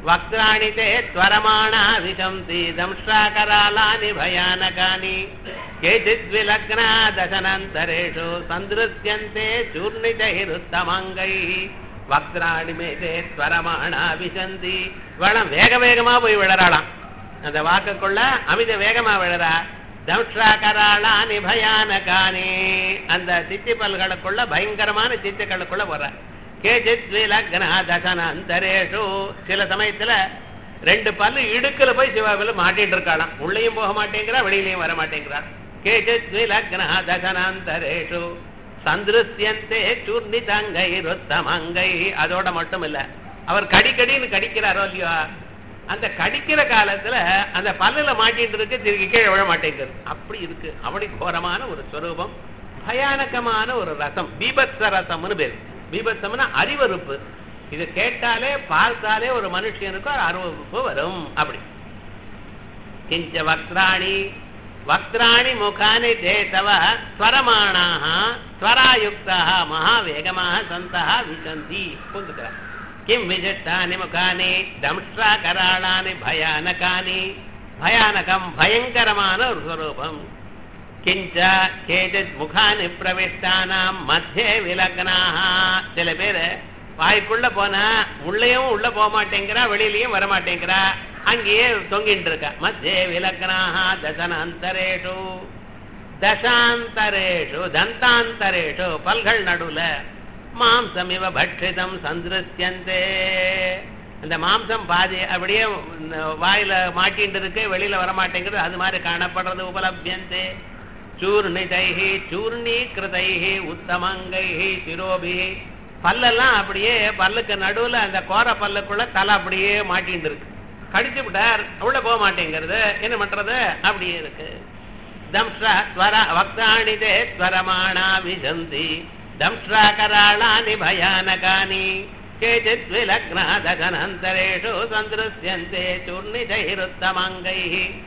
वक्त्राणि ते त्वरमाणा विशन्ति दंष्ट्राकरालानि भयानकानि केचिद्विलग्ना दशनन्तरेषु सन्दृश्यन्ते चूर्णितैरुत्तमङ्गैः வக்திராணி மேதே ஸ்வரமானா விசந்தி வளம் வேக வேகமா போய் விழறாளாம் அந்த வாக்குக்குள்ள அமித வேகமா விழறா தம்ஷாகராளானி பயானகானி அந்த சித்தி பல்களுக்குள்ள பயங்கரமான சித்துக்களுக்குள்ள போற கேஜித் விலக்னா தசனாந்தரேஷு சில சமயத்துல ரெண்டு பல்லு இடுக்குல போய் சிவாவில மாட்டிட்டு இருக்காளாம் உள்ளேயும் போக மாட்டேங்கிறா வெளியிலயும் வர மாட்டேங்கிறா கேஜித் விலக்னா தசனாந்தரேஷு சந்திருத்தியந்தே சூர்ணிதங்கை ருத்தமங்கை அதோட மட்டும் இல்ல அவர் கடிக்கடின்னு கடிக்கிறாரோ இல்லையோ அந்த கடிக்கிற காலத்துல அந்த பல்லுல மாட்டிட்டு இருக்கு திருக்கி கீழே விழ மாட்டேங்குது அப்படி இருக்கு அப்படி கோரமான ஒரு ஸ்வரூபம் பயானகமான ஒரு ரசம் பீபத்ச ரசம்னு பேர் பீபத்சம்னா அறிவறுப்பு இது கேட்டாலே பார்த்தாலே ஒரு மனுஷனுக்கு ஒரு அருவறுப்பு வரும் அப்படி கிஞ்ச வக்ராணி வக்ராணி முகானி தே தவ ஸ்வரமாணாக ஸ்வராயுக்தாக மகாவேகமாக சந்தः விசந்தி புரிஞ்சுக்கிறார் கிம் விசிஷ்டானி முகானி தம்ஷ்ராகராளானி பயானகானி பயானகம் பயங்கரமான ஒரு ஸ்வரூபம் கிஞ்ச கேஜித் முகானி பிரவிஷ்டானாம் மத்திய விலக்னாக சில பேர் வாய்க்குள்ள போனா உள்ளேயும் உள்ள போக மாட்டேங்கிறா வெளியிலயும் வர மாட்டேங்கிறா அங்கேயே தொங்கிட்டு இருக்கா மத்திய விலக்னாக தசனாந்தரேஷு தசாந்தரேஷு தந்தாந்தரேஷு பல்கள் நடுவுல மாம்சம் இவ பட்சிதம் சந்திருத்தியந்தே அந்த மாம்சம் பாதி அப்படியே வாயில மாட்டின்னு இருக்கு வெளியில வர மாட்டேங்கிறது அது மாதிரி காணப்படுறது உபலபியந்தே சூர்ணிதைஹி சூர்ணீகிருதைஹி உத்தமங்கைஹி சிரோபிஹி பல்லெல்லாம் அப்படியே பல்லுக்கு நடுவுல அந்த கோர பல்லுக்குள்ள தலை அப்படியே மாட்டின்னு இருக்கு கடிச்சு விட்டார் உள்ள போக மாட்டேங்கிறது என்ன பண்றது அப்படியே இருக்கு தம்ஷ்ரா ஸ்வர வக்தாணி தே ஸ்வரமாணா விசந்தி தம்ஷ்ராகராளானி பயானகானி கேச்சித் விலக்னா தகனந்தரேஷு சந்திருஷ்யந்தே சூர்ணிதைருத்தமங்கைः